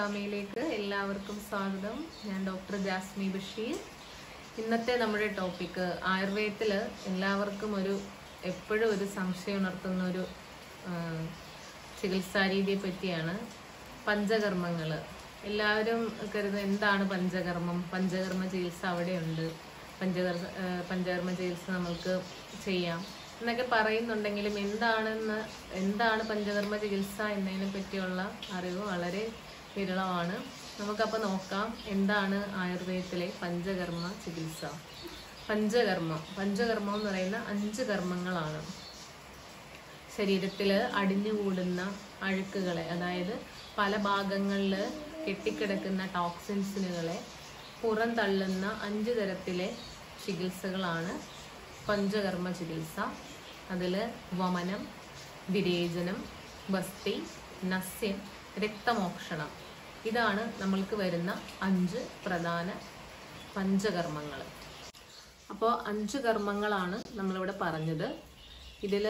അക്കാമയിലേക്ക് എല്ലാവർക്കും സ്വാഗതം ഞാൻ ഡോക്ടർ ജാസ്മി ബഷീർ ഇന്നത്തെ നമ്മുടെ ടോപ്പിക്ക് ആയുർവേദത്തിൽ എല്ലാവർക്കും ഒരു എപ്പോഴും ഒരു സംശയം ഉണർത്തുന്ന ഒരു ആ, ചികിത്സാരീതിയെ പറ്റിയാണ് പഞ്ചകർമ്മങ്ങൾ എല്ലാവരും കരുതുന്നത് എന്താണ് പഞ്ചകർമ്മം പഞ്ചകർമ്മ ചികിത്സ അവിടെയുണ്ട് പഞ്ചകർമ്മ ആ, പഞ്ചകർമ്മ ചികിത്സ നമ്മൾക്ക് ചെയ്യാം എന്നൊക്കെ പറയുന്നുണ്ടെങ്കിലും എന്താണെന്ന് എന്താണ് പഞ്ചകർമ്മ ചികിത്സ എന്നതിനെ പറ്റിയുള്ള അറിവ് വളരെ വിരളമാണ് നമുക്കപ്പോൾ നോക്കാം എന്താണ് ആയുർവേദത്തിലെ പഞ്ചകർമ്മ ചികിത്സ പഞ്ചകർമ്മം പഞ്ചകർമ്മം എന്ന് പറയുന്ന അഞ്ച് കർമ്മങ്ങളാണ് ശരീരത്തിൽ അടിഞ്ഞുകൂടുന്ന അഴുക്കുകളെ അതായത് പല ഭാഗങ്ങളിൽ കെട്ടിക്കിടക്കുന്ന ടോക്സിൻസിനുകളെ പുറന്തള്ളുന്ന അഞ്ച് തരത്തിലെ ചികിത്സകളാണ് പഞ്ചകർമ്മ ചികിത്സ അതിൽ വമനം വിരേചനം ബസ്തി നസ്യം രക്തമോക്ഷണം ഇതാണ് നമ്മൾക്ക് വരുന്ന അഞ്ച് പ്രധാന പഞ്ചകർമ്മങ്ങൾ അപ്പോൾ അഞ്ച് കർമ്മങ്ങളാണ് നമ്മളിവിടെ പറഞ്ഞത് ഇതിൽ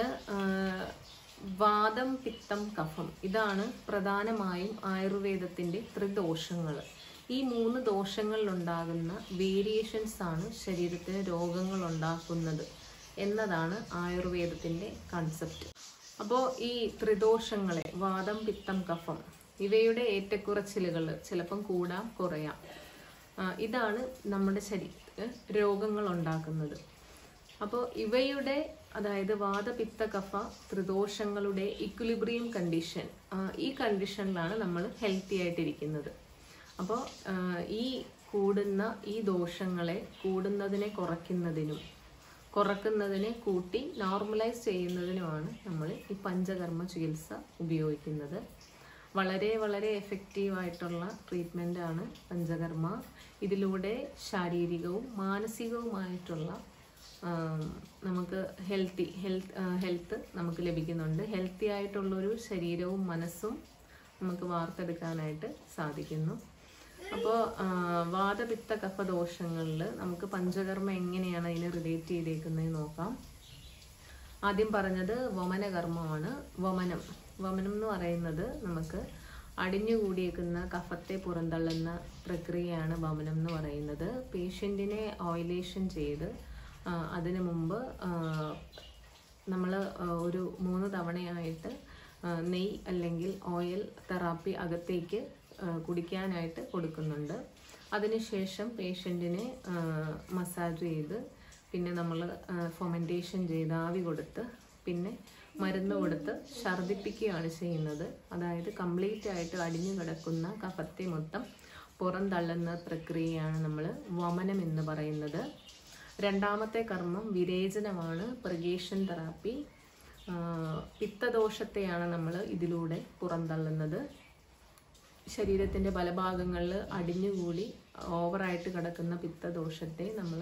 വാദം പിത്തം കഫം ഇതാണ് പ്രധാനമായും ആയുർവേദത്തിൻ്റെ ത്രിദോഷങ്ങൾ ഈ മൂന്ന് ദോഷങ്ങളിലുണ്ടാകുന്ന വേരിയേഷൻസ് ആണ് ശരീരത്തിന് രോഗങ്ങൾ ഉണ്ടാക്കുന്നത് എന്നതാണ് ആയുർവേദത്തിൻ്റെ കൺസെപ്റ്റ് അപ്പോൾ ഈ ത്രിദോഷങ്ങളെ വാദം പിത്തം കഫം ഇവയുടെ ഏറ്റക്കുറച്ചിലുകൾ ചിലപ്പം കൂടാം കുറയാം ആ, ഇതാണ് നമ്മുടെ ശരീരത്തിൽ രോഗങ്ങൾ ഉണ്ടാക്കുന്നത് അപ്പോൾ ഇവയുടെ അതായത് വാദപിത്ത കഫ ത്രിദോഷങ്ങളുടെ ഇക്വിലിബ്രിയം കണ്ടീഷൻ ഈ കണ്ടീഷനിലാണ് നമ്മൾ ഹെൽത്തി ആയിട്ടിരിക്കുന്നത് അപ്പോൾ ഈ കൂടുന്ന ഈ ദോഷങ്ങളെ കൂടുന്നതിനെ കുറയ്ക്കുന്നതിനും കുറക്കുന്നതിനെ കൂട്ടി നോർമലൈസ് ചെയ്യുന്നതിനുമാണ് നമ്മൾ ഈ പഞ്ചകർമ്മ ചികിത്സ ഉപയോഗിക്കുന്നത് വളരെ വളരെ എഫക്റ്റീവ് ആയിട്ടുള്ള ട്രീറ്റ്മെൻ്റ് ആണ് പഞ്ചകർമ്മ ഇതിലൂടെ ശാരീരികവും മാനസികവുമായിട്ടുള്ള ആം, നമുക്ക് ഹെൽത്തി ഹെൽത്ത് ഹെൽത്ത് നമുക്ക് ലഭിക്കുന്നുണ്ട് ഹെൽത്തി ആയിട്ടുള്ളൊരു ശരീരവും മനസ്സും നമുക്ക് വാർത്തെടുക്കാനായിട്ട് സാധിക്കുന്നു അപ്പോൾ വാദപിത്ത കഫ ദോഷങ്ങളിൽ നമുക്ക് പഞ്ചകർമ്മ എങ്ങനെയാണ് അതിനെ റിലേറ്റ് ചെയ്തേക്കുന്നത് നോക്കാം ആദ്യം പറഞ്ഞത് വമനകർമ്മമാണ് വമനം വമനം എന്ന് പറയുന്നത് നമുക്ക് അടിഞ്ഞുകൂടിയേക്കുന്ന കഫത്തെ പുറന്തള്ളുന്ന പ്രക്രിയയാണ് വമനം എന്ന് പറയുന്നത് പേഷ്യൻറ്റിനെ ഓയിലേഷൻ ചെയ്ത് ആ, അതിനു മുമ്പ് നമ്മൾ ഒരു മൂന്ന് തവണയായിട്ട് ആ, നെയ് അല്ലെങ്കിൽ ഓയിൽ തെറാപ്പി അകത്തേക്ക് ആ, കുടിക്കാനായിട്ട് കൊടുക്കുന്നുണ്ട് അതിനുശേഷം പേഷ്യൻറ്റിനെ മസാജ് ചെയ്ത് പിന്നെ നമ്മൾ ഫൊമെൻറ്റേഷൻ ചെയ്ത് ആവി കൊടുത്ത് പിന്നെ മരുന്ന് കൊടുത്ത് ഛർദിപ്പിക്കുകയാണ് ചെയ്യുന്നത് അതായത് കംപ്ലീറ്റ് ആയിട്ട് അടിഞ്ഞു കിടക്കുന്ന കഫത്തെ മൊത്തം പുറന്തള്ളുന്ന പ്രക്രിയയാണ് നമ്മൾ വമനം എന്ന് പറയുന്നത് രണ്ടാമത്തെ കർമ്മം വിരേചനമാണ് പ്രഗേഷൻ തെറാപ്പി പിത്തദോഷത്തെയാണ് നമ്മൾ ഇതിലൂടെ പുറന്തള്ളുന്നത് ശരീരത്തിൻ്റെ പല ഭാഗങ്ങളിൽ അടിഞ്ഞുകൂടി ഓവറായിട്ട് കിടക്കുന്ന പിത്തദോഷത്തെ നമ്മൾ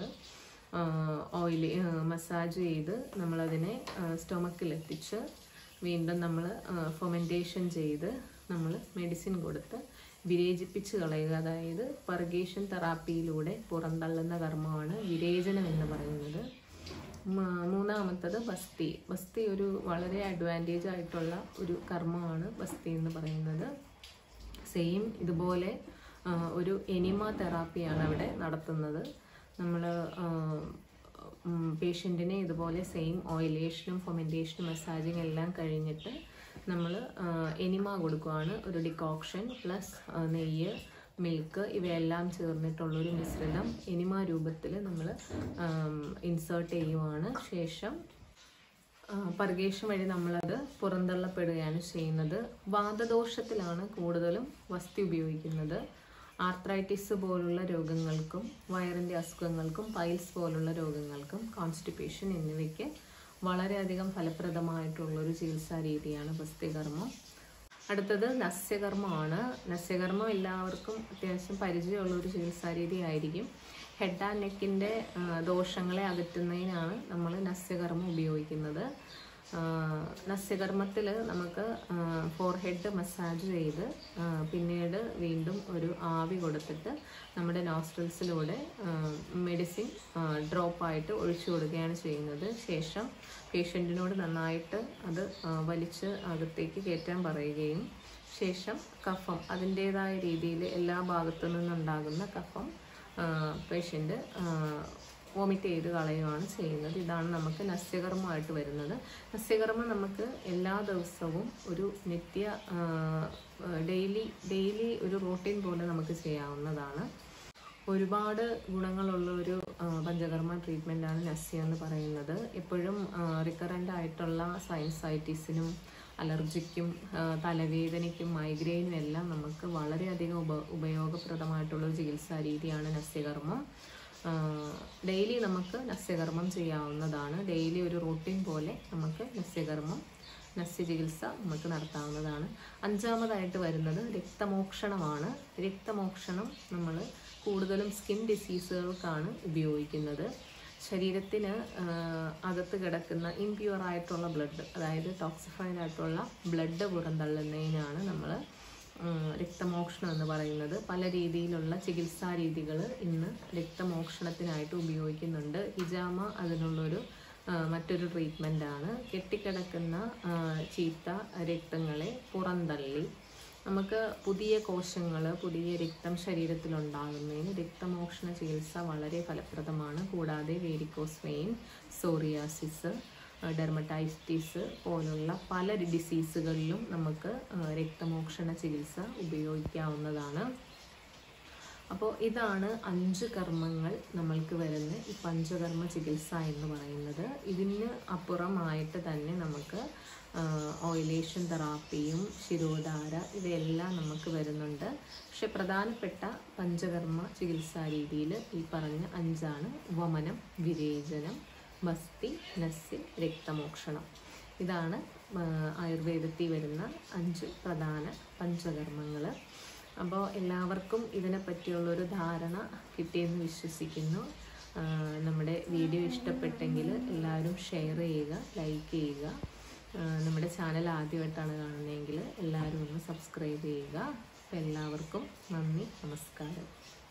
ഓയിൽ മസാജ് ചെയ്ത് നമ്മളതിനെ സ്റ്റൊമക്കിലെത്തിച്ച് വീണ്ടും നമ്മൾ ഫൊമെൻറ്റേഷൻ ചെയ്ത് നമ്മൾ മെഡിസിൻ കൊടുത്ത് വിരേചിപ്പിച്ച് കളയുക അതായത് പർഗേഷൻ തെറാപ്പിയിലൂടെ പുറന്തള്ളുന്ന കർമ്മമാണ് വിരേചനം എന്ന് പറയുന്നത് മ- മൂന്നാമത്തത് ബസ്തി ബസ്തി ഒരു വളരെ അഡ്വാൻറ്റേജ് ആയിട്ടുള്ള ഒരു കർമ്മമാണ് ബസ്തി എന്ന് പറയുന്നത് സെയിം ഇതുപോലെ ആ, ഒരു എനിമ തെറാപ്പിയാണ് അവിടെ നടത്തുന്നത് നമ്മൾ പേഷ്യൻറ്റിനെ ഇതുപോലെ സെയിം ഓയിലേഷനും ഫൊമെൻറ്റേഷനും മസാജിങ് എല്ലാം കഴിഞ്ഞിട്ട് നമ്മൾ എനിമ കൊടുക്കുകയാണ് ഒരു ഡിക്കോക്ഷൻ പ്ലസ് നെയ്യ് മിൽക്ക് ഇവയെല്ലാം ചേർന്നിട്ടുള്ളൊരു മിശ്രിതം എനിമ രൂപത്തിൽ നമ്മൾ ഇൻസേർട്ട് ചെയ്യുവാണ് ശേഷം ആ, പർഗേഷൻ വഴി നമ്മളത് പുറന്തള്ളപ്പെടുകയാണ് ചെയ്യുന്നത് വാതദോഷത്തിലാണ് കൂടുതലും വസ്തി ഉപയോഗിക്കുന്നത് ആർത്രൈറ്റിസ് പോലുള്ള രോഗങ്ങൾക്കും വയറിൻ്റെ അസുഖങ്ങൾക്കും പൈൽസ് പോലുള്ള രോഗങ്ങൾക്കും കോൺസ്റ്റിപ്പേഷൻ എന്നിവയ്ക്ക് വളരെയധികം ഫലപ്രദമായിട്ടുള്ളൊരു ചികിത്സാ രീതിയാണ് വസ്തികർമ്മം അടുത്തത് നസ്യകർമ്മമാണ് നസ്യകർമ്മം എല്ലാവർക്കും അത്യാവശ്യം പരിചയമുള്ള ഒരു ചികിത്സാ രീതി ആയിരിക്കും ഹെഡ് ആൻഡ് നെക്കിൻ്റെ ദോഷങ്ങളെ അകറ്റുന്നതിനാണ് നമ്മൾ നസ്യകർമ്മം ഉപയോഗിക്കുന്നത് നസ്യകർമ്മത്തിൽ നമുക്ക് ഫോർ ഹെഡ് മസാജ് ചെയ്ത് ആ, പിന്നീട് വീണ്ടും ഒരു ആവി കൊടുത്തിട്ട് നമ്മുടെ നോസ്ട്രൽസിലൂടെ മെഡിസിൻ ഡ്രോപ്പായിട്ട് ഒഴിച്ചു കൊടുക്കുകയാണ് ചെയ്യുന്നത് ശേഷം പേഷ്യൻറ്റിനോട് നന്നായിട്ട് അത് ആ, വലിച്ച് അകത്തേക്ക് കയറ്റാൻ പറയുകയും ശേഷം കഫം അതിൻ്റേതായ രീതിയിൽ എല്ലാ ഭാഗത്തു നിന്നുണ്ടാകുന്ന കഫം പേഷ്യൻ്റ് വോമിറ്റ് ചെയ്ത് കളയുകയാണ് ചെയ്യുന്നത് ഇതാണ് നമുക്ക് നസ്യകർമ്മമായിട്ട് വരുന്നത് നസ്യകർമ്മം നമുക്ക് എല്ലാ ദിവസവും ഒരു നിത്യ ഡെയിലി ഡെയിലി ഒരു റൂട്ടീൻ പോലെ നമുക്ക് ചെയ്യാവുന്നതാണ് ഒരുപാട് ഗുണങ്ങളുള്ള ഒരു ആ, പഞ്ചകർമ്മ ട്രീറ്റ്മെൻറ്റാണ് നസ്യ എന്ന് പറയുന്നത് എപ്പോഴും റിക്കറൻ്റ് ആയിട്ടുള്ള സൈൻസൈറ്റിസിനും അലർജിക്കും ആ, തലവേദനയ്ക്കും മൈഗ്രെയിനും എല്ലാം നമുക്ക് വളരെയധികം ഉപ ഉപയോഗപ്രദമായിട്ടുള്ള ഒരു ചികിത്സാ രീതിയാണ് നസ്യകർമ്മം ഡെയിലി നമുക്ക് നസ്യകർമ്മം ചെയ്യാവുന്നതാണ് ഡെയിലി ഒരു റൂട്ടീൻ പോലെ നമുക്ക് നസ്യകർമ്മം നസ്യ ചികിത്സ നമുക്ക് നടത്താവുന്നതാണ് അഞ്ചാമതായിട്ട് വരുന്നത് രക്തമോക്ഷണമാണ് രക്തമോക്ഷണം നമ്മൾ കൂടുതലും സ്കിൻ ഡിസീസുകൾക്കാണ് ഉപയോഗിക്കുന്നത് ശരീരത്തിന് ആ, അകത്ത് കിടക്കുന്ന ഇംപ്യൂർ ആയിട്ടുള്ള ബ്ലഡ് അതായത് ടോക്സിഫൈഡ് ആയിട്ടുള്ള ബ്ലഡ് പുറന്തള്ളുന്നതിനാണ് നമ്മൾ രക്തമോക്ഷണം എന്ന് പറയുന്നത് പല രീതിയിലുള്ള ചികിത്സാ രീതികൾ ഇന്ന് രക്തമോക്ഷണത്തിനായിട്ട് ഉപയോഗിക്കുന്നുണ്ട് ഹിജാമ അതിനുള്ളൊരു ആ, മറ്റൊരു ട്രീറ്റ്മെൻറ്റാണ് കെട്ടിക്കിടക്കുന്ന ആ, ചീത്ത രക്തങ്ങളെ പുറന്തള്ളി നമുക്ക് പുതിയ കോശങ്ങൾ പുതിയ രക്തം ശരീരത്തിലുണ്ടാകുന്നതിന് രക്തമോക്ഷണ ചികിത്സ വളരെ ഫലപ്രദമാണ് കൂടാതെ വേരിക്കോസ് വെയിൻ സോറിയാസിസ് ഡെർമറ്റൈറ്റിസ് പോലുള്ള പല ഡിസീസുകളിലും നമുക്ക് ആ, രക്തമോക്ഷണ ചികിത്സ ഉപയോഗിക്കാവുന്നതാണ് അപ്പോൾ ഇതാണ് അഞ്ച് കർമ്മങ്ങൾ നമ്മൾക്ക് വരുന്ന ഈ പഞ്ചകർമ്മ ചികിത്സ എന്ന് പറയുന്നത് ഇതിന് അപ്പുറമായിട്ട് തന്നെ നമുക്ക് ഓയിലേഷൻ തെറാപ്പിയും ശിരോധാര ഇവയെല്ലാം നമുക്ക് വരുന്നുണ്ട് പക്ഷെ പ്രധാനപ്പെട്ട പഞ്ചകർമ്മ ചികിത്സാ രീതിയിൽ ഈ പറഞ്ഞ അഞ്ചാണ് വമനം വിരേചനം ബസ്തി നസ്യ രക്തമോക്ഷണം ഇതാണ് ആ, ആയുർവേദത്തിൽ വരുന്ന അഞ്ച് പ്രധാന പഞ്ചകർമ്മങ്ങൾ അപ്പോൾ എല്ലാവർക്കും ഇതിനെ പറ്റിയുള്ളൊരു ധാരണ കിട്ടിയെന്ന് വിശ്വസിക്കുന്നു ആ, നമ്മുടെ വീഡിയോ ഇഷ്ടപ്പെട്ടെങ്കിൽ എല്ലാവരും ഷെയർ ചെയ്യുക ലൈക്ക് ചെയ്യുക ആ, നമ്മുടെ ചാനൽ ആദ്യമായിട്ടാണ് കാണുന്നതെങ്കിൽ എല്ലാവരും ഒന്ന് സബ്സ്ക്രൈബ് ചെയ്യുക അപ്പോൾ എല്ലാവർക്കും നന്ദി നമസ്കാരം